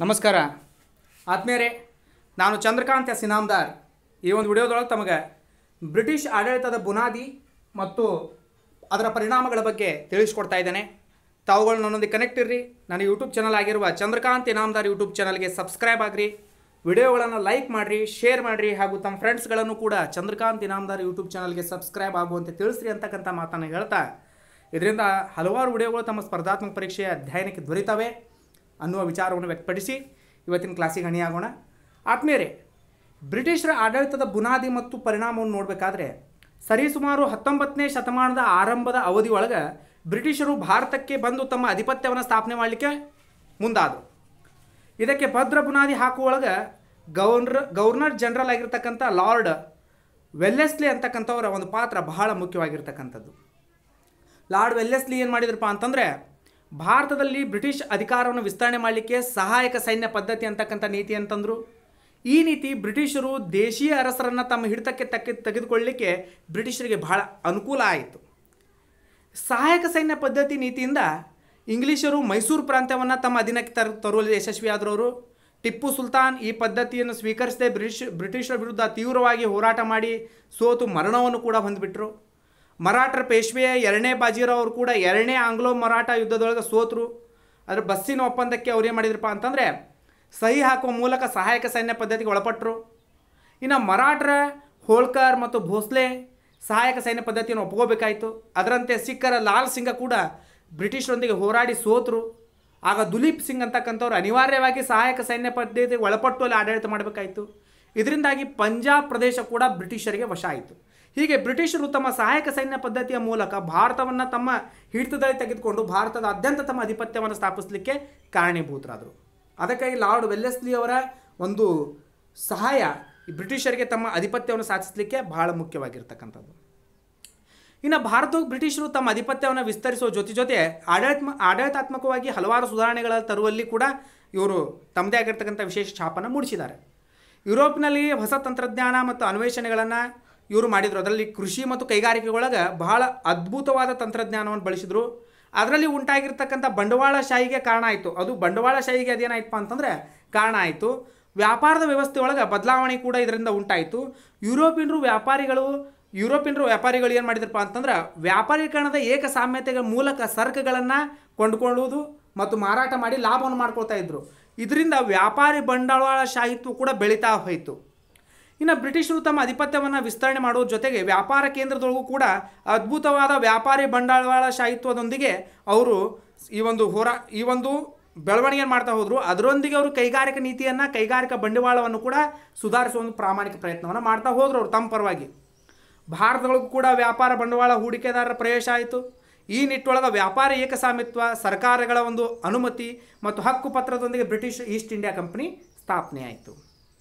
ನಮಸ್ಕಾರ ಆತ್ಮೀಯರೇ ನಾನು ಚಂದ್ರಕಾಂತ್ ಎಸ್ ಇನಾಮ್ದಾರ್ ಈ ಒಂದು ವಿಡಿಯೋದೊಳಗೆ ತಮಗೆ ಬ್ರಿಟಿಷ್ ಆಡಳಿತದ ಬುನಾದಿ ಮತ್ತು ಅದರ ಪರಿಣಾಮಗಳ ಬಗ್ಗೆ ತಿಳಿಸ್ಕೊಡ್ತಾ ಇದ್ದೇನೆ ತಾವುಗಳು ನನ್ನೊಂದಿಗೆ ಕನೆಕ್ಟ್ ಇರ್ರಿ ನನ್ನ ಯೂಟ್ಯೂಬ್ ಚಾನಲ್ ಆಗಿರುವ ಚಂದ್ರಕಾಂತ್ ಇನಾಮ್ದಾರ್ ಯೂಟ್ಯೂಬ್ ಚಾನಲ್ಗೆ ಸಬ್ಸ್ಕ್ರೈಬ್ ಆಗಿರಿ ವಿಡಿಯೋಗಳನ್ನು ಲೈಕ್ ಮಾಡಿರಿ ಶೇರ್ ಮಾಡಿರಿ ಹಾಗೂ ತಮ್ಮ ಫ್ರೆಂಡ್ಸ್ಗಳನ್ನು ಕೂಡ ಚಂದ್ರಕಾಂತ್ ಇನಾಮ್ದಾರ್ ಯೂಟ್ಯೂಬ್ ಚಾನಲ್ಗೆ ಸಬ್ಸ್ಕ್ರೈಬ್ ಆಗುವಂತೆ ತಿಳಿಸ್ರಿ ಅಂತಕ್ಕಂಥ ಮಾತನ್ನು ಹೇಳ್ತಾ ಇದರಿಂದ ಹಲವಾರು ವಿಡಿಯೋಗಳು ತಮ್ಮ ಸ್ಪರ್ಧಾತ್ಮಕ ಪರೀಕ್ಷೆಯ ಅಧ್ಯಯನಕ್ಕೆ ದೊರೀತವೆ ಅನ್ನುವ ವಿಚಾರವನ್ನು ವ್ಯಕ್ತಪಡಿಸಿ ಇವತ್ತಿನ ಕ್ಲಾಸಿಗೆ ಹಣಿಯಾಗೋಣ ಆತ್ಮೀಯರೇ ಬ್ರಿಟಿಷರ ಆಡಳಿತದ ಬುನಾದಿ ಮತ್ತು ಪರಿಣಾಮವನ್ನು ನೋಡಬೇಕಾದ್ರೆ ಸರಿಸುಮಾರು ಹತ್ತೊಂಬತ್ತನೇ ಶತಮಾನದ ಆರಂಭದ ಅವಧಿಯೊಳಗೆ ಬ್ರಿಟಿಷರು ಭಾರತಕ್ಕೆ ಬಂದು ತಮ್ಮ ಆಧಿಪತ್ಯವನ್ನು ಸ್ಥಾಪನೆ ಮಾಡಲಿಕ್ಕೆ ಮುಂದಾದರು ಇದಕ್ಕೆ ಭದ್ರ ಬುನಾದಿ ಹಾಕುವೊಳಗೆ ಗವರ್ನರ್ ಗವರ್ನರ್ ಜನರಲ್ ಆಗಿರ್ತಕ್ಕಂಥ ಲಾರ್ಡ್ ವೆಲ್ಲೆಸ್ಲಿ ಅಂತಕ್ಕಂಥವರ ಒಂದು ಪಾತ್ರ ಬಹಳ ಮುಖ್ಯವಾಗಿರ್ತಕ್ಕಂಥದ್ದು ಲಾರ್ಡ್ ವೆಲ್ಲೆಸ್ಲಿ ಏನು ಮಾಡಿದ್ರಪ್ಪ ಅಂತಂದರೆ ಭಾರತದಲ್ಲಿ ಬ್ರಿಟಿಷ್ ಅಧಿಕಾರವನ್ನು ವಿಸ್ತರಣೆ ಮಾಡಲಿಕ್ಕೆ ಸಹಾಯಕ ಸೈನ್ಯ ಪದ್ಧತಿ ಅಂತಕ್ಕಂಥ ನೀತಿ ಅಂತಂದರು ಈ ನೀತಿ ಬ್ರಿಟಿಷರು ದೇಶೀಯ ಅರಸರನ್ನು ತಮ್ಮ ಹಿಡಿತಕ್ಕೆ ತಕ್ಕ ತೆಗೆದುಕೊಳ್ಳಲಿಕ್ಕೆ ಬ್ರಿಟಿಷರಿಗೆ ಬಹಳ ಅನುಕೂಲ ಆಯಿತು ಸಹಾಯಕ ಸೈನ್ಯ ಪದ್ಧತಿ ನೀತಿಯಿಂದ ಇಂಗ್ಲಿಷರು ಮೈಸೂರು ಪ್ರಾಂತ್ಯವನ್ನು ತಮ್ಮ ಅಧೀನಕ್ಕೆ ತರ ತರುವಲ್ಲಿ ಯಶಸ್ವಿಯಾದರವರು ಟಿಪ್ಪು ಸುಲ್ತಾನ್ ಈ ಪದ್ಧತಿಯನ್ನು ಸ್ವೀಕರಿಸದೆ ಬ್ರಿಟಿಷ್ ಬ್ರಿಟಿಷರ ವಿರುದ್ಧ ತೀವ್ರವಾಗಿ ಹೋರಾಟ ಮಾಡಿ ಸೋತು ಮರಣವನ್ನು ಕೂಡ ಹೊಂದಿಬಿಟ್ರು ಮರಾಠರ ಪೇಶ್ವೆಯ ಎರಡನೇ ಬಾಜಿರಾವ್ ಅವರು ಕೂಡ ಎರಡನೇ ಆಂಗ್ಲೋ ಮರಾಠ ಯುದ್ಧದೊಳಗೆ ಸೋತರು ಅದರ ಬಸ್ಸಿನ ಒಪ್ಪಂದಕ್ಕೆ ಅವ್ರು ಏನು ಮಾಡಿದ್ರಪ್ಪ ಅಂತಂದರೆ ಸಹಿ ಹಾಕುವ ಮೂಲಕ ಸಹಾಯಕ ಸೈನ್ಯ ಪದ್ಧತಿಗೆ ಒಳಪಟ್ಟರು ಇನ್ನು ಮರಾಠರ ಹೋಳ್ಕರ್ ಮತ್ತು ಭೋಸ್ಲೆ ಸಹಾಯಕ ಸೈನ್ಯ ಪದ್ಧತಿಯನ್ನು ಒಪ್ಕೋಬೇಕಾಯಿತು ಅದರಂತೆ ಸಿಖ್ಖರ ಲಾಲ್ ಸಿಂಗ ಕೂಡ ಬ್ರಿಟಿಷರೊಂದಿಗೆ ಹೋರಾಡಿ ಸೋತರು ಆಗ ದುಲೀಪ್ ಸಿಂಗ್ ಅಂತಕ್ಕಂಥವ್ರು ಅನಿವಾರ್ಯವಾಗಿ ಸಹಾಯಕ ಸೈನ್ಯ ಪದ್ಧತಿಗೆ ಒಳಪಟ್ಟು ಅಲ್ಲಿ ಆಡಳಿತ ಮಾಡಬೇಕಾಯಿತು ಇದರಿಂದಾಗಿ ಪಂಜಾಬ್ ಪ್ರದೇಶ ಕೂಡ ಬ್ರಿಟಿಷರಿಗೆ ವಶ ಆಯಿತು ಹೀಗೆ ಬ್ರಿಟಿಷರು ತಮ್ಮ ಸಹಾಯಕ ಸೈನ್ಯ ಪದ್ಧತಿಯ ಮೂಲಕ ಭಾರತವನ್ನು ತಮ್ಮ ಹಿಡಿತದಲ್ಲಿ ತೆಗೆದುಕೊಂಡು ಭಾರತದಾದ್ಯಂತ ತಮ್ಮ ಆಧಿಪತ್ಯವನ್ನು ಸ್ಥಾಪಿಸಲಿಕ್ಕೆ ಕಾರಣೀಭೂತರಾದರು ಅದಕ್ಕಾಗಿ ಲಾರ್ಡ್ ವೆಲ್ಲೆಸ್ಲಿ ಅವರ ಒಂದು ಸಹಾಯ ಈ ಬ್ರಿಟಿಷರಿಗೆ ತಮ್ಮ ಆಧಿಪತ್ಯವನ್ನು ಸಾಧಿಸಲಿಕ್ಕೆ ಬಹಳ ಮುಖ್ಯವಾಗಿರ್ತಕ್ಕಂಥದ್ದು ಇನ್ನು ಭಾರತವು ಬ್ರಿಟಿಷರು ತಮ್ಮ ಆಧಿಪತ್ಯವನ್ನು ವಿಸ್ತರಿಸುವ ಜೊತೆ ಜೊತೆ ಆಡಳಿತ ಆಡಳಿತಾತ್ಮಕವಾಗಿ ಹಲವಾರು ಸುಧಾರಣೆಗಳ ತರುವಲ್ಲಿ ಕೂಡ ಇವರು ತಮ್ಮದೇ ಆಗಿರ್ತಕ್ಕಂಥ ವಿಶೇಷ ಛಾಪನ್ನು ಮೂಡಿಸಿದ್ದಾರೆ ಯುರೋಪ್ನಲ್ಲಿ ಹೊಸ ತಂತ್ರಜ್ಞಾನ ಮತ್ತು ಅನ್ವೇಷಣೆಗಳನ್ನು ಇವರು ಮಾಡಿದರು ಅದರಲ್ಲಿ ಕೃಷಿ ಮತ್ತು ಕೈಗಾರಿಕೆಗಳೊಳಗೆ ಬಹಳ ಅದ್ಭುತವಾದ ತಂತ್ರಜ್ಞಾನವನ್ನು ಬಳಸಿದರು ಅದರಲ್ಲಿ ಉಂಟಾಗಿರ್ತಕ್ಕಂಥ ಬಂಡವಾಳಶಾಹಿಗೆ ಕಾರಣ ಆಯಿತು ಅದು ಬಂಡವಾಳಶಾಹಿಗೆ ಅದೇನಾಯ್ತಪ್ಪ ಅಂತಂದರೆ ಕಾರಣ ಆಯಿತು ವ್ಯಾಪಾರದ ವ್ಯವಸ್ಥೆ ಒಳಗೆ ಬದಲಾವಣೆ ಕೂಡ ಇದರಿಂದ ಉಂಟಾಯಿತು ಯುರೋಪಿಯನ್ರು ವ್ಯಾಪಾರಿಗಳು ಯುರೋಪಿಯನ್ರು ವ್ಯಾಪಾರಿಗಳು ಏನು ಮಾಡಿದ್ರಪ್ಪ ಅಂತಂದ್ರೆ ವ್ಯಾಪಾರೀಕರಣದ ಏಕ ಸಾಮ್ಯತೆಗಳ ಮೂಲಕ ಸರಕುಗಳನ್ನು ಕೊಂಡುಕೊಳ್ಳುವುದು ಮತ್ತು ಮಾರಾಟ ಮಾಡಿ ಲಾಭವನ್ನು ಮಾಡ್ಕೊಳ್ತಾ ಇದ್ರು ಇದರಿಂದ ವ್ಯಾಪಾರಿ ಬಂಡವಾಳಶಾಹಿತ್ವ ಕೂಡ ಬೆಳೀತಾ ಹೋಯಿತು ಇನ್ನು ಬ್ರಿಟಿಷರು ತಮ್ಮ ಆಧಿಪತ್ಯವನ್ನು ವಿಸ್ತರಣೆ ಮಾಡುವ ಜೊತೆಗೆ ವ್ಯಾಪಾರ ಕೇಂದ್ರದೊಳಗೂ ಕೂಡ ಅದ್ಭುತವಾದ ವ್ಯಾಪಾರಿ ಬಂಡವಾಳಶಾಹಿತ್ವದೊಂದಿಗೆ ಅವರು ಈ ಒಂದು ಹೋರಾ ಈ ಒಂದು ಬೆಳವಣಿಗೆಯನ್ನು ಮಾಡ್ತಾ ಹೋದರು ಅದರೊಂದಿಗೆ ಅವರು ಕೈಗಾರಿಕಾ ನೀತಿಯನ್ನು ಕೈಗಾರಿಕಾ ಬಂಡವಾಳವನ್ನು ಕೂಡ ಸುಧಾರಿಸುವ ಒಂದು ಪ್ರಾಮಾಣಿಕ ಪ್ರಯತ್ನವನ್ನು ಮಾಡ್ತಾ ಹೋದರು ಅವರು ತಮ್ಮ ಪರವಾಗಿ ಭಾರತದೊಳಗೂ ಕೂಡ ವ್ಯಾಪಾರ ಬಂಡವಾಳ ಹೂಡಿಕೆದಾರರ ಪ್ರವೇಶ ಆಯಿತು ಈ ನಿಟ್ಟೊಳಗೆ ವ್ಯಾಪಾರ ಏಕಸ್ವಾಮಿತ್ವ ಸರ್ಕಾರಗಳ ಒಂದು ಅನುಮತಿ ಮತ್ತು ಹಕ್ಕು ಪತ್ರದೊಂದಿಗೆ ಬ್ರಿಟಿಷ್ ಈಸ್ಟ್ ಇಂಡಿಯಾ ಕಂಪನಿ ಸ್ಥಾಪನೆ ಆಯಿತು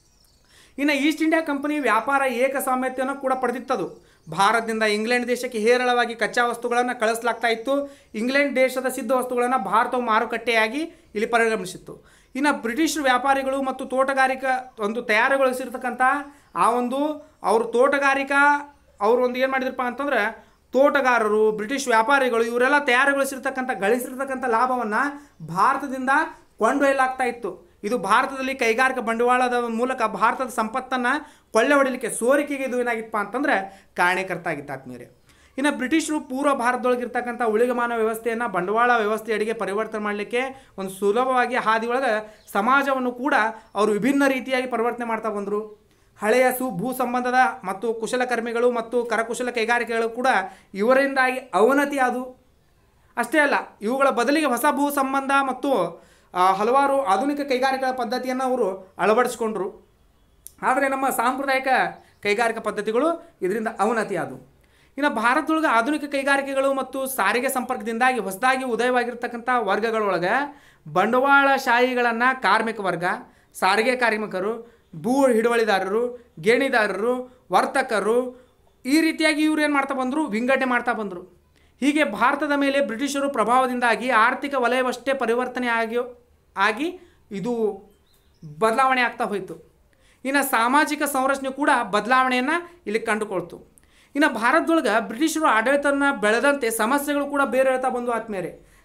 ಇನ್ನು ಈಸ್ಟ್ ಇಂಡಿಯಾ ಕಂಪನಿ ವ್ಯಾಪಾರ ಏಕಸ್ವಾಮ್ಯತೆಯನ್ನು ಕೂಡ ಪಡೆದಿತ್ತದು ಭಾರತದಿಂದ ಇಂಗ್ಲೆಂಡ್ ದೇಶಕ್ಕೆ ಹೇರಳವಾಗಿ ಕಚ್ಚಾ ವಸ್ತುಗಳನ್ನು ಕಳಿಸಲಾಗ್ತಾ ಇತ್ತು ಇಂಗ್ಲೆಂಡ್ ದೇಶದ ಸಿದ್ಧ ವಸ್ತುಗಳನ್ನು ಭಾರತವು ಮಾರುಕಟ್ಟೆಯಾಗಿ ಇಲ್ಲಿ ಪರಿಗಣಿಸಿತ್ತು ಇನ್ನು ಬ್ರಿಟಿಷ್ ವ್ಯಾಪಾರಿಗಳು ಮತ್ತು ತೋಟಗಾರಿಕಾ ಒಂದು ತಯಾರುಗೊಳಿಸಿರ್ತಕ್ಕಂಥ ಆ ಒಂದು ಅವರು ತೋಟಗಾರಿಕಾ ಅವರು ಒಂದು ಏನು ಮಾಡಿದ್ರಪ್ಪ ಅಂತಂದ್ರೆ ತೋಟಗಾರರು ಬ್ರಿಟಿಷ್ ವ್ಯಾಪಾರಿಗಳು ಇವರೆಲ್ಲ ತಯಾರುಗೊಳಿಸಿರ್ತಕ್ಕಂಥ ಗಳಿಸಿರ್ತಕ್ಕಂಥ ಲಾಭವನ್ನು ಭಾರತದಿಂದ ಕೊಂಡೊಯ್ಯಲಾಗ್ತಾ ಇತ್ತು ಇದು ಭಾರತದಲ್ಲಿ ಕೈಗಾರಿಕಾ ಬಂಡವಾಳದ ಮೂಲಕ ಭಾರತದ ಸಂಪತ್ತನ್ನು ಕೊಳ್ಳೆ ಹೊಡಿಲಿಕ್ಕೆ ಸೋರಿಕೆಗೆ ಇದು ಏನಾಗಿತ್ತಪ್ಪ ಅಂತಂದರೆ ಕಾರಣೀಕರ್ತ ಆಗಿತ್ತು ಆತ್ಮೀಯರೇ ಇನ್ನು ಬ್ರಿಟಿಷರು ಪೂರ್ವ ಭಾರತದೊಳಗಿರ್ತಕ್ಕಂಥ ಉಳಿಗಮಾನ ವ್ಯವಸ್ಥೆಯನ್ನು ಬಂಡವಾಳ ವ್ಯವಸ್ಥೆಯಡಿಗೆ ಪರಿವರ್ತನೆ ಮಾಡಲಿಕ್ಕೆ ಒಂದು ಸುಲಭವಾಗಿ ಹಾದಿಯೊಳಗೆ ಸಮಾಜವನ್ನು ಕೂಡ ಅವರು ವಿಭಿನ್ನ ರೀತಿಯಾಗಿ ಪರಿವರ್ತನೆ ಮಾಡ್ತಾ ಬಂದರು ಹಳೆಯ ಸು ಭೂ ಸಂಬಂಧದ ಮತ್ತು ಕುಶಲಕರ್ಮಿಗಳು ಮತ್ತು ಕರಕುಶಲ ಕೈಗಾರಿಕೆಗಳು ಕೂಡ ಇವರಿಂದಾಗಿ ಅವನತಿ ಆದವು ಅಷ್ಟೇ ಅಲ್ಲ ಇವುಗಳ ಬದಲಿಗೆ ಹೊಸ ಭೂ ಸಂಬಂಧ ಮತ್ತು ಆ, ಹಲವಾರು ಆಧುನಿಕ ಕೈಗಾರಿಕಾ ಪದ್ಧತಿಯನ್ನು ಅವರು ಅಳವಡಿಸ್ಕೊಂಡ್ರು ಆದರೆ ನಮ್ಮ ಸಾಂಪ್ರದಾಯಿಕ ಕೈಗಾರಿಕಾ ಪದ್ಧತಿಗಳು ಇದರಿಂದ ಅವನತಿ ಆದವು ಇನ್ನು ಭಾರತದೊಳಗೆ ಆಧುನಿಕ ಕೈಗಾರಿಕೆಗಳು ಮತ್ತು ಸಾರಿಗೆ ಸಂಪರ್ಕದಿಂದಾಗಿ ಹೊಸದಾಗಿ ಉದಯವಾಗಿರ್ತಕ್ಕಂಥ ವರ್ಗಗಳೊಳಗೆ ಬಂಡವಾಳಶಾಹಿಗಳನ್ನು ಕಾರ್ಮಿಕ ವರ್ಗ ಸಾರಿಗೆ ಕಾರ್ಮಿಕರು ಭೂ ಹಿಡುವಳಿದಾರರು ಗೇಣಿದಾರರು ವರ್ತಕರು ಈ ರೀತಿಯಾಗಿ ಇವ್ರು ಏನು ಮಾಡ್ತಾ ಬಂದರು ವಿಂಗಡಣೆ ಮಾಡ್ತಾ ಬಂದರು ಹೀಗೆ ಭಾರತದ ಮೇಲೆ ಬ್ರಿಟಿಷರು ಪ್ರಭಾವದಿಂದಾಗಿ ಆರ್ಥಿಕ ವಲಯವಷ್ಟೇ ಪರಿವರ್ತನೆ ಆಗಿ ಆಗಿ ಇದು ಬದಲಾವಣೆ ಆಗ್ತಾ ಹೋಯಿತು ಇನ್ನು ಸಾಮಾಜಿಕ ಸಂರಚನೆ ಕೂಡ ಬದಲಾವಣೆಯನ್ನು ಇಲ್ಲಿ ಕಂಡುಕೊಳ್ತು ಇನ್ನು ಭಾರತದೊಳಗೆ ಬ್ರಿಟಿಷರು ಆಡಳಿತನ ಬೆಳೆದಂತೆ ಸಮಸ್ಯೆಗಳು ಕೂಡ ಬೇರೆ ಹೇಳ್ತಾ ಬಂದು ಆತ್ಮೇಲೆ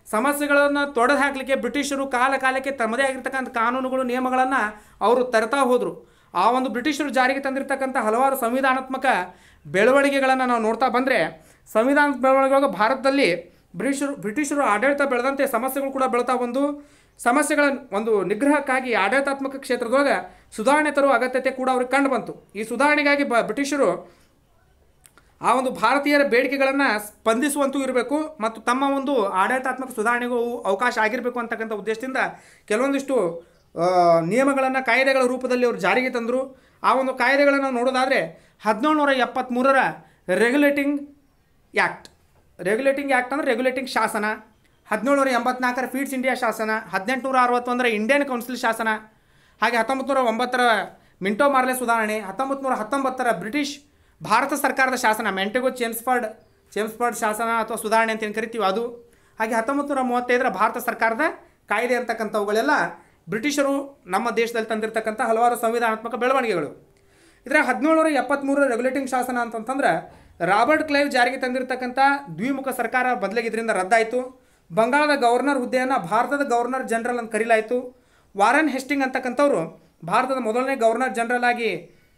ಸಮಸ್ಯೆಗಳನ್ನು ತೊಡೆದು ಹಾಕಲಿಕ್ಕೆ ಬ್ರಿಟಿಷರು ಕಾಲ ಕಾಲಕ್ಕೆ ತಮ್ಮದೇ ಆಗಿರ್ತಕ್ಕಂಥ ಕಾನೂನುಗಳು ನಿಯಮಗಳನ್ನು ಅವರು ತರ್ತಾ ಹೋದರು ಆ ಒಂದು ಬ್ರಿಟಿಷರು ಜಾರಿಗೆ ತಂದಿರತಕ್ಕಂಥ ಹಲವಾರು ಸಂವಿಧಾನಾತ್ಮಕ ಬೆಳವಣಿಗೆಗಳನ್ನು ನಾವು ನೋಡ್ತಾ ಬಂದರೆ ಸಂವಿಧಾನ ಬೆಳವಣಿಗೆ ಭಾರತದಲ್ಲಿ ಬ್ರಿಟಿಷರು ಬ್ರಿಟಿಷರು ಆಡಳಿತ ಬೆಳೆದಂತೆ ಸಮಸ್ಯೆಗಳು ಕೂಡ ಬೆಳ್ತಾ ಬಂದು ಸಮಸ್ಯೆಗಳ ಒಂದು ನಿಗ್ರಹಕ್ಕಾಗಿ ಆಡಳಿತಾತ್ಮಕ ಕ್ಷೇತ್ರದೊಳಗೆ ಸುಧಾರಣೆ ತರುವ ಅಗತ್ಯತೆ ಕೂಡ ಅವ್ರಿಗೆ ಕಂಡು ಬಂತು ಈ ಸುಧಾರಣೆಗಾಗಿ ಬ ಬ್ರಿಟಿಷರು ಆ ಒಂದು ಭಾರತೀಯರ ಬೇಡಿಕೆಗಳನ್ನು ಸ್ಪಂದಿಸುವಂತೂ ಇರಬೇಕು ಮತ್ತು ತಮ್ಮ ಒಂದು ಆಡಳಿತಾತ್ಮಕ ಸುಧಾರಣೆಗೂ ಅವಕಾಶ ಆಗಿರಬೇಕು ಅಂತಕ್ಕಂಥ ಉದ್ದೇಶದಿಂದ ಕೆಲವೊಂದಿಷ್ಟು ನಿಯಮಗಳನ್ನು ಕಾಯ್ದೆಗಳ ರೂಪದಲ್ಲಿ ಅವರು ಜಾರಿಗೆ ತಂದರು ಆ ಒಂದು ಕಾಯ್ದೆಗಳನ್ನು ನೋಡೋದಾದರೆ ಹದಿನೇಳು ನೂರ ಎಪ್ಪತ್ತ್ಮೂರರ ರೆಗ್ಯುಲೇಟಿಂಗ್ ಆ್ಯಕ್ಟ್ ರೆಗ್ಯುಲೇಟಿಂಗ್ ಆ್ಯಕ್ಟ್ ಅಂದರೆ ರೆಗ್ಯುಲೇಟಿಂಗ್ ಶಾಸನ ಹದಿನೇಳುನೂರ ಎಂಬತ್ನಾಲ್ಕರ ಫೀಡ್ಸ್ ಇಂಡಿಯಾ ಶಾಸನ ಹದಿನೆಂಟುನೂರ ಅರವತ್ತೊಂದರ ಇಂಡಿಯನ್ ಕೌನ್ಸಿಲ್ ಶಾಸನ ಹಾಗೆ ಹತ್ತೊಂಬತ್ತು ನೂರ ಒಂಬತ್ತರ ಮಿಂಟೋ ಮಾರ್ಲೆ ಸುಧಾರಣೆ ಹತ್ತೊಂಬತ್ತು ನೂರ ಹತ್ತೊಂಬತ್ತರ ಬ್ರಿಟಿಷ್ ಭಾರತ ಸರ್ಕಾರದ ಶಾಸನ ಮೆಂಟೆಗೋ ಚೇಮ್ಸ್ಫರ್ಡ್ ಚೇಮ್ಸ್ಫರ್ಡ್ ಶಾಸನ ಅಥವಾ ಸುಧಾರಣೆ ಅಂತ ಏನು ಕರಿತೀವಿ ಅದು ಹಾಗೆ ಹತ್ತೊಂಬತ್ತು ನೂರ ಮೂವತ್ತೈದರ ಭಾರತ ಸರ್ಕಾರದ ಕಾಯ್ದೆ ಅಂತಕ್ಕಂಥವುಗಳೆಲ್ಲ ಬ್ರಿಟಿಷರು ನಮ್ಮ ದೇಶದಲ್ಲಿ ತಂದಿರತಕ್ಕಂಥ ಹಲವಾರು ಸಂವಿಧಾನಾತ್ಮಕ ಬೆಳವಣಿಗೆಗಳು ಇದರ ಹದಿನೇಳುನೂರ ಎಪ್ಪತ್ತ್ಮೂರರ ರೆಗ್ಯುಲೇಟಿಂಗ್ ಶಾಸನ ಅಂತಂತಂದ್ರೆ ರಾಬರ್ಟ್ ಕ್ಲೈವ್ ಜಾರಿಗೆ ತಂದಿರತಕ್ಕಂಥ ದ್ವಿಮುಖ ಸರ್ಕಾರ ಬದಲಿಗೆ ಇದರಿಂದ ರದ್ದಾಯಿತು ಬಂಗಾಳದ ಗವರ್ನರ್ ಹುದ್ದೆಯನ್ನು ಭಾರತದ ಗವರ್ನರ್ ಜನರಲ್ ಅಂತ ಕರೀಲಾಯಿತು ವಾರನ್ ಹೆಸ್ಟಿಂಗ್ ಅಂತಕ್ಕಂಥವ್ರು ಭಾರತದ ಮೊದಲನೇ ಗವರ್ನರ್ ಜನರಲ್ ಆಗಿ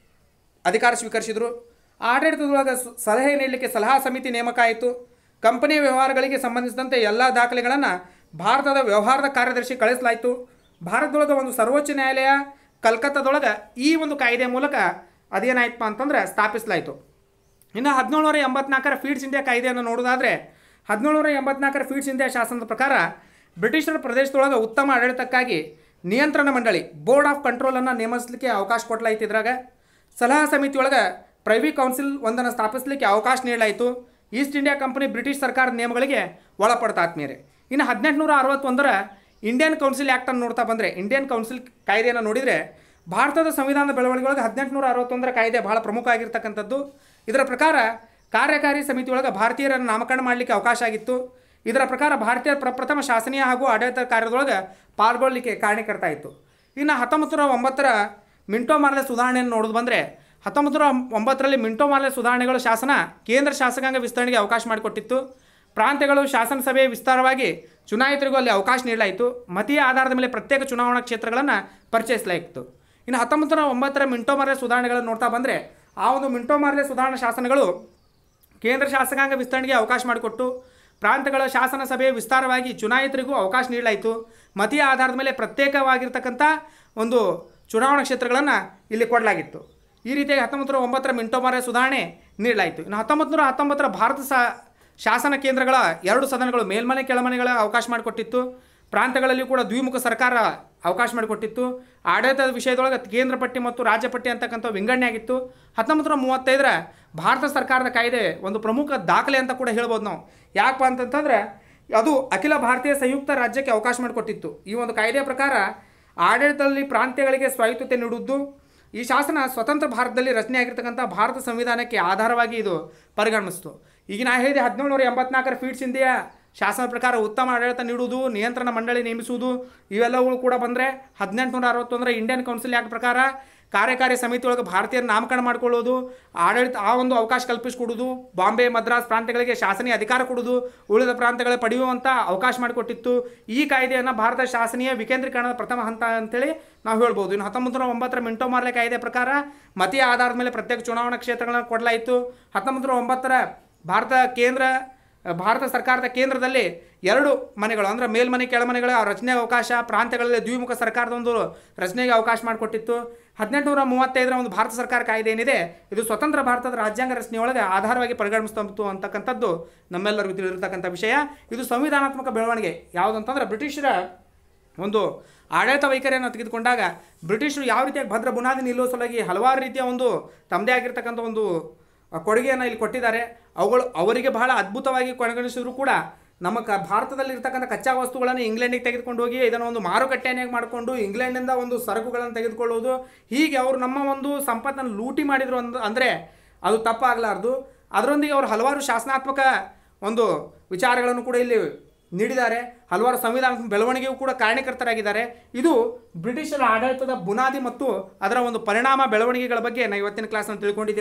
ಅಧಿಕಾರ ಸ್ವೀಕರಿಸಿದರು ಆಡಳಿತದೊಳಗೆ ಸ- ಸಲಹೆ ನೀಡಲಿಕ್ಕೆ ಸಲಹಾ ಸಮಿತಿ ನೇಮಕ ಆಯಿತು ಕಂಪನಿಯ ವ್ಯವಹಾರಗಳಿಗೆ ಸಂಬಂಧಿಸಿದಂತೆ ಎಲ್ಲ ದಾಖಲೆಗಳನ್ನು ಭಾರತದ ವ್ಯವಹಾರದ ಕಾರ್ಯದರ್ಶಿ ಕಳಿಸಲಾಯಿತು ಭಾರತದೊಳಗೆ ಒಂದು ಸರ್ವೋಚ್ಚ ನ್ಯಾಯಾಲಯ ಕಲ್ಕತ್ತಾದೊಳಗೆ ಈ ಒಂದು ಕಾಯ್ದೆ ಮೂಲಕ ಅದೇನಾಯ್ತಪ್ಪ ಅಂತಂದ್ರೆ ಸ್ಥಾಪಿಸಲಾಯಿತು ಇನ್ನು ಹದಿನೇಳುನೂರ ಎಂಬತ್ನಾಲ್ಕರ ಫೀಡ್ಸ್ ಇಂಡಿಯಾ ಕಾಯ್ದೆಯನ್ನು ನೋಡೋದಾದರೆ ಹದಿನೇಳುನೂರ ಎಂಬತ್ನಾಲ್ಕರ ಫೀಡ್ಸ್ ಇಂಡಿಯಾ ಶಾಸನದ ಪ್ರಕಾರ ಬ್ರಿಟಿಷರ ಪ್ರದೇಶದೊಳಗೆ ಉತ್ತಮ ಆಡಳಿತಕ್ಕಾಗಿ ನಿಯಂತ್ರಣ ಮಂಡಳಿ ಬೋರ್ಡ್ ಆಫ್ ಕಂಟ್ರೋಲನ್ನು ನೇಮಿಸಲಿಕ್ಕೆ ಅವಕಾಶ ಕೊಡಲಾಯಿತು ಇದ್ರಾಗ ಸಲಹಾ ಸಮಿತಿಯೊಳಗೆ ಪ್ರೈವಿ ಕೌನ್ಸಿಲ್ ಒಂದನ್ನು ಸ್ಥಾಪಿಸಲಿಕ್ಕೆ ಅವಕಾಶ ನೀಡಲಾಯಿತು ಈಸ್ಟ್ ಇಂಡಿಯಾ ಕಂಪನಿ ಬ್ರಿಟಿಷ್ ಸರ್ಕಾರದ ನಿಯಮಗಳಿಗೆ ಒಳಪಡ್ತಾ ಆತ್ಮೀಯರೇ ಇನ್ನು ಹದಿನೆಂಟುನೂರ ಅರವತ್ತೊಂದರ ಇಂಡಿಯನ್ ಕೌನ್ಸಿಲ್ ಆ್ಯಕ್ಟನ್ನು ನೋಡ್ತಾ ಬಂದರೆ ಇಂಡಿಯನ್ ಕೌನ್ಸಿಲ್ ಕಾಯ್ದೆಯನ್ನು ನೋಡಿದರೆ ಭಾರತದ ಸಂವಿಧಾನದ ಬೆಳವಣಿಗೆಯೊಳಗೆ ಹದಿನೆಂಟುನೂರ ಅರವತ್ತೊಂದರ ಕಾಯ್ದೆ ಬಹಳ ಪ್ರಮುಖ ಆಗಿರ್ತಕ್ಕಂಥದ್ದು ಇದರ ಪ್ರಕಾರ ಕಾರ್ಯಕಾರಿ ಸಮಿತಿಯೊಳಗೆ ಭಾರತೀಯರನ್ನು ನಾಮಕರಣ ಮಾಡಲಿಕ್ಕೆ ಅವಕಾಶ ಆಗಿತ್ತು ಇದರ ಪ್ರಕಾರ ಭಾರತೀಯರ ಪ್ರಪ್ರಥಮ ಶಾಸನೀಯ ಹಾಗೂ ಆಡಳಿತ ಕಾರ್ಯದೊಳಗೆ ಪಾಲ್ಗೊಳ್ಳಲಿಕ್ಕೆ ಕಾರಣೀಕರ್ತ ಇತ್ತು ಇನ್ನು ಹತ್ತೊಂಬತ್ತು ನೂರ ಒಂಬತ್ತರ ಮಿಂಟೋ ಮಾರ್ಲೆ ಸುಧಾರಣೆಯನ್ನು ನೋಡೋದು ಬಂದರೆ ಹತ್ತೊಂಬತ್ತು ನೂರ ಒಂಬತ್ತರಲ್ಲಿ ಮಿಂಟೋ ಮಾರ್ಲೆ ಸುಧಾರಣೆಗಳು ಶಾಸನ ಕೇಂದ್ರ ಶಾಸಕಾಂಗ ವಿಸ್ತರಣೆಗೆ ಅವಕಾಶ ಮಾಡಿಕೊಟ್ಟಿತ್ತು ಪ್ರಾಂತ್ಯಗಳು ಶಾಸನಸಭೆ ವಿಸ್ತಾರವಾಗಿ ಚುನಾಯಿತರಿಗೂ ಅಲ್ಲಿ ಅವಕಾಶ ನೀಡಲಾಯಿತು ಮತೀಯ ಆಧಾರದ ಮೇಲೆ ಪ್ರತ್ಯೇಕ ಚುನಾವಣಾ ಕ್ಷೇತ್ರಗಳನ್ನು ಪರಿಚಯಿಸಲಾಯಿತು ಇನ್ನು ಹತ್ತೊಂಬತ್ತು ನೂರ ಒಂಬತ್ತರ ಮಿಂಟೋ ಮಾರ್ಲೆ ಸುಧಾರಣೆಗಳನ್ನು ನೋಡ್ತಾ ಬಂದರೆ ಆ ಒಂದು ಮಿಂಟೋ ಮಾರ್ಲೆ ಸುಧಾರಣಾ ಶಾಸನಗಳು ಕೇಂದ್ರ ಶಾಸಕಾಂಗ ವಿಸ್ತರಣೆಗೆ ಅವಕಾಶ ಮಾಡಿಕೊಟ್ಟು ಪ್ರಾಂತ್ಯಗಳ ಶಾಸನ ಸಭೆ ವಿಸ್ತಾರವಾಗಿ ಚುನಾಯಿತರಿಗೂ ಅವಕಾಶ ನೀಡಲಾಯಿತು ಮತೀಯ ಆಧಾರದ ಮೇಲೆ ಪ್ರತ್ಯೇಕವಾಗಿರ್ತಕ್ಕಂಥ ಒಂದು ಚುನಾವಣಾ ಕ್ಷೇತ್ರಗಳನ್ನು ಇಲ್ಲಿ ಕೊಡಲಾಗಿತ್ತು ಈ ರೀತಿಯಾಗಿ ಹತ್ತೊಂಬತ್ತು ನೂರ ಒಂಬತ್ತರ ಮಿಂಟೋಮಾರೆ ಸುಧಾರಣೆ ನೀಡಲಾಯಿತು ಇನ್ನು ಹತ್ತೊಂಬತ್ತು ನೂರ ಹತ್ತೊಂಬತ್ತರ ಭಾರತ ಸಾ ಶಾಸನ ಕೇಂದ್ರಗಳ ಎರಡು ಸದನಗಳು ಮೇಲ್ಮನೆ ಕೆಳಮನೆಗಳ ಅವಕಾಶ ಮಾಡಿಕೊಟ್ಟಿತ್ತು ಪ್ರಾಂತ್ಯಗಳಲ್ಲಿ ಕೂಡ ದ್ವಿಮುಖ ಸರ್ಕಾರ ಅವಕಾಶ ಮಾಡಿಕೊಟ್ಟಿತ್ತು ಆಡಳಿತದ ವಿಷಯದೊಳಗೆ ಕೇಂದ್ರ ಪಟ್ಟಿ ಮತ್ತು ರಾಜ್ಯ ಪಟ್ಟಿ ಅಂತಕ್ಕಂಥ ವಿಂಗಡಣೆ ಆಗಿತ್ತು ಹತ್ತೊಂಬತ್ತು ನೂರ ಮೂವತ್ತೈದರ ಭಾರತ ಸರ್ಕಾರದ ಕಾಯ್ದೆ ಒಂದು ಪ್ರಮುಖ ದಾಖಲೆ ಅಂತ ಕೂಡ ಹೇಳ್ಬೋದು ನಾವು ಯಾಕಪ್ಪ ಅಂತಂತಂದ್ರೆ ಅದು ಅಖಿಲ ಭಾರತೀಯ ಸಂಯುಕ್ತ ರಾಜ್ಯಕ್ಕೆ ಅವಕಾಶ ಮಾಡಿಕೊಟ್ಟಿತ್ತು ಈ ಒಂದು ಕಾಯ್ದೆಯ ಪ್ರಕಾರ ಆಡಳಿತದಲ್ಲಿ ಪ್ರಾಂತ್ಯಗಳಿಗೆ ಸ್ವಾಯತ್ತತೆ ನೀಡುವುದು ಈ ಶಾಸನ ಸ್ವತಂತ್ರ ಭಾರತದಲ್ಲಿ ರಚನೆ ಆಗಿರ್ತಕ್ಕಂಥ ಭಾರತ ಸಂವಿಧಾನಕ್ಕೆ ಆಧಾರವಾಗಿ ಇದು ಪರಿಗಣಿಸ್ತು ಈಗ ನಾ ಹೇಳಿದೆ ಹದಿನೇಳು ನೂರ ಎಂಬತ್ನಾಲ್ಕರ ಫೀಟ್ಸ್ ಇಂಡಿಯಾ ಶಾಸನ ಪ್ರಕಾರ ಉತ್ತಮ ಆಡಳಿತ ನೀಡುವುದು ನಿಯಂತ್ರಣ ಮಂಡಳಿ ನೇಮಿಸುವುದು ಇವೆಲ್ಲಗಳು ಕೂಡ ಬಂದರೆ ಹದಿನೆಂಟುನೂರ ಅರವತ್ತೊಂದರ ಇಂಡಿಯನ್ ಕೌನ್ಸಿಲ್ ಆ್ಯಕ್ಟ್ ಪ್ರಕಾರ ಕಾರ್ಯಕಾರಿ ಸಮಿತಿ ಒಳಗೆ ಭಾರತೀಯರ ನಾಮಕರಣ ಮಾಡಿಕೊಳ್ಳೋದು ಆಡಳಿತ ಆ ಒಂದು ಅವಕಾಶ ಕಲ್ಪಿಸಿಕೊಡುವುದು ಬಾಂಬೆ ಮದ್ರಾಸ್ ಪ್ರಾಂತ್ಯಗಳಿಗೆ ಶಾಸನೀಯ ಅಧಿಕಾರ ಕೊಡುವುದು ಉಳಿದ ಪ್ರಾಂತ್ಯಗಳ ಪಡೆಯುವಂಥ ಅವಕಾಶ ಮಾಡಿಕೊಟ್ಟಿತ್ತು ಈ ಕಾಯ್ದೆಯನ್ನು ಭಾರತ ಶಾಸನೀಯ ವಿಕೇಂದ್ರೀಕರಣದ ಪ್ರಥಮ ಹಂತ ಅಂತೇಳಿ ನಾವು ಹೇಳ್ಬೋದು ಇನ್ನು ಹತ್ತೊಂಬತ್ತು ನೂರ ಒಂಬತ್ತರ ಮಿಂಟೋ ಮಾರ್ಲೆ ಕಾಯ್ದೆ ಪ್ರಕಾರ ಮತೀಯ ಆಧಾರದ ಮೇಲೆ ಪ್ರತ್ಯೇಕ ಚುನಾವಣಾ ಕ್ಷೇತ್ರಗಳನ್ನು ಕೊಡಲಾಯಿತು ಹತ್ತೊಂಬತ್ತು ನೂರ ಒಂಬತ್ತರ ಭಾರತ ಕೇಂದ್ರ ಭಾರತ ಸರ್ಕಾರದ ಕೇಂದ್ರದಲ್ಲಿ ಎರಡು ಮನೆಗಳು ಅಂದರೆ ಮೇಲ್ಮನೆ ಕೆಳಮನೆಗಳ ರಚನೆಗೆ ಅವಕಾಶ ಪ್ರಾಂತ್ಯಗಳಲ್ಲಿ ದ್ವಿಮುಖ ಸರ್ಕಾರದ ಒಂದು ರಚನೆಗೆ ಅವಕಾಶ ಮಾಡಿಕೊಟ್ಟಿತ್ತು ಹದಿನೆಂಟುನೂರ ಮೂವತ್ತೈದರ ಒಂದು ಭಾರತ ಸರ್ಕಾರ ಕಾಯ್ದೆ ಏನಿದೆ ಇದು ಸ್ವತಂತ್ರ ಭಾರತದ ರಾಜ್ಯಾಂಗ ರಚನೆಯೊಳಗೆ ಆಧಾರವಾಗಿ ಪರಿಗಣಿಸ್ತು ಅಂತಕ್ಕಂಥದ್ದು ನಮ್ಮೆಲ್ಲರಿಗೂ ತಿಳಿದಿರ್ತಕ್ಕಂಥ ವಿಷಯ ಇದು ಸಂವಿಧಾನಾತ್ಮಕ ಬೆಳವಣಿಗೆ ಯಾವುದಂತಂದ್ರೆ ಬ್ರಿಟಿಷರ ಒಂದು ಆಡಳಿತ ವೈಖರಿಯನ್ನು ತೆಗೆದುಕೊಂಡಾಗ ಬ್ರಿಟಿಷರು ಯಾವ ರೀತಿಯಾಗಿ ಭದ್ರ ಬುನಾದಿ ನಿಲ್ಲುವ ಸಲುವಾಗಿ ಹಲವಾರು ರೀತಿಯ ಒಂದು ತಮ್ಮದೇ ಆಗಿರ್ತಕ್ಕಂಥ ಒಂದು ಆ, ಕೊಡುಗೆಯನ್ನು ಇಲ್ಲಿ ಕೊಟ್ಟಿದ್ದಾರೆ ಅವುಗಳು ಅವರಿಗೆ ಬಹಳ ಅದ್ಭುತವಾಗಿ ಕೊನೆಗೊಳಿಸಿದ್ರು ಕೂಡ ನಮ್ಮ ಕ ಭಾರತದಲ್ಲಿ ಇರ್ತಕ್ಕಂಥ ಕಚ್ಚಾ ವಸ್ತುಗಳನ್ನು ಇಂಗ್ಲೆಂಡಿಗೆ ತೆಗೆದುಕೊಂಡು ಹೋಗಿ ಇದನ್ನು ಒಂದು ಮಾರುಕಟ್ಟೆಯನ್ನಾಗಿ ಮಾಡಿಕೊಂಡು ಇಂಗ್ಲೆಂಡಿಂದ ಒಂದು ಸರಕುಗಳನ್ನು ತೆಗೆದುಕೊಳ್ಳುವುದು ಹೀಗೆ ಅವರು ನಮ್ಮ ಒಂದು ಸಂಪತ್ತನ್ನು ಲೂಟಿ ಮಾಡಿದರು ಅಂದ್ ಅಂದರೆ ಅದು ತಪ್ಪಾಗಲಾರ್ದು ಅದರೊಂದಿಗೆ ಅವರು ಹಲವಾರು ಶಾಸನಾತ್ಮಕ ಒಂದು ವಿಚಾರಗಳನ್ನು ಕೂಡ ಇಲ್ಲಿ ನೀಡಿದ್ದಾರೆ ಹಲವಾರು ಸಂವಿಧಾನ ಬೆಳವಣಿಗೆಯೂ ಕೂಡ ಕಾರಣೀಕರ್ತರಾಗಿದ್ದಾರೆ ಇದು ಬ್ರಿಟಿಷರ ಆಡಳಿತದ ಬುನಾದಿ ಮತ್ತು ಅದರ ಒಂದು ಪರಿಣಾಮ ಬೆಳವಣಿಗೆಗಳ ಬಗ್ಗೆ ನಾವು ಇವತ್ತಿನ ಕ್ಲಾಸ್ನಲ್ಲಿ ತಿಳ್ಕೊಂಡಿದ್ದೇವೆ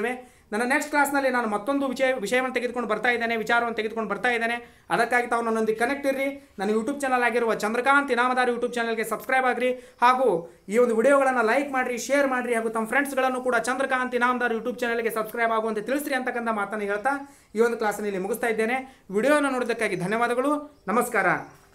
ನನ್ನ ನೆಕ್ಸ್ಟ್ ಕ್ಲಾಸ್ನಲ್ಲಿ ನಾನು ಮತ್ತೊಂದು ವಿಷಯ ವಿಷಯವನ್ನು ತೆಗೆದುಕೊಂಡು ಬರ್ತಾ ಇದ್ದೇನೆ ವಿಚಾರವನ್ನು ತೆಗೆದುಕೊಂಡು ಬರ್ತಾ ಇದ್ದೇನೆ ಅದಕ್ಕಾಗಿ ತಾವು ನನ್ನೊಂದಿಗೆ ಕನೆಕ್ಟ್ ಇರ್ರಿ ನನ್ನ ಯೂಟ್ಯೂಬ್ ಚಾನಲ್ ಆಗಿರುವ ಚಂದ್ರಕಾಂತ್ ಇನಾಮದಾರ್ ಯೂಟ್ಯೂಬ್ ಚಾನಲ್ಗೆ ಸಬ್ಸ್ಕ್ರೈಬ್ ಆಗ್ರಿ ಹಾಗೂ ಈ ಒಂದು ವಿಡಿಯೋಗಳನ್ನು ಲೈಕ್ ಮಾಡಿರಿ ಶೇರ್ ಮಾಡಿರಿ ಹಾಗೂ ತಮ್ಮ ಫ್ರೆಂಡ್ಸ್ಗಳನ್ನು ಕೂಡ ಚಂದ್ರಕಾಂತ್ ಇನಾಮದಾರ್ ಯೂಟ್ಯೂಬ್ ಚಾನಲ್ಗೆ ಸಬ್ಸ್ಕ್ರೈಬ್ ಆಗುವಂತೆ ತಿಳಿಸ್ರಿ ಅಂತಕ್ಕಂಥ ಮಾತನ್ನು ಹೇಳ್ತಾ ಈ ಒಂದು ಕ್ಲಾಸನ್ನು ಇಲ್ಲಿ ಮುಗಿಸ್ತಾ ಇದ್ದೇನೆ ವಿಡಿಯೋನ ನೋಡೋದಕ್ಕಾಗಿ ಧನ್ಯವಾದಗಳು ನಮಸ್ಕಾರ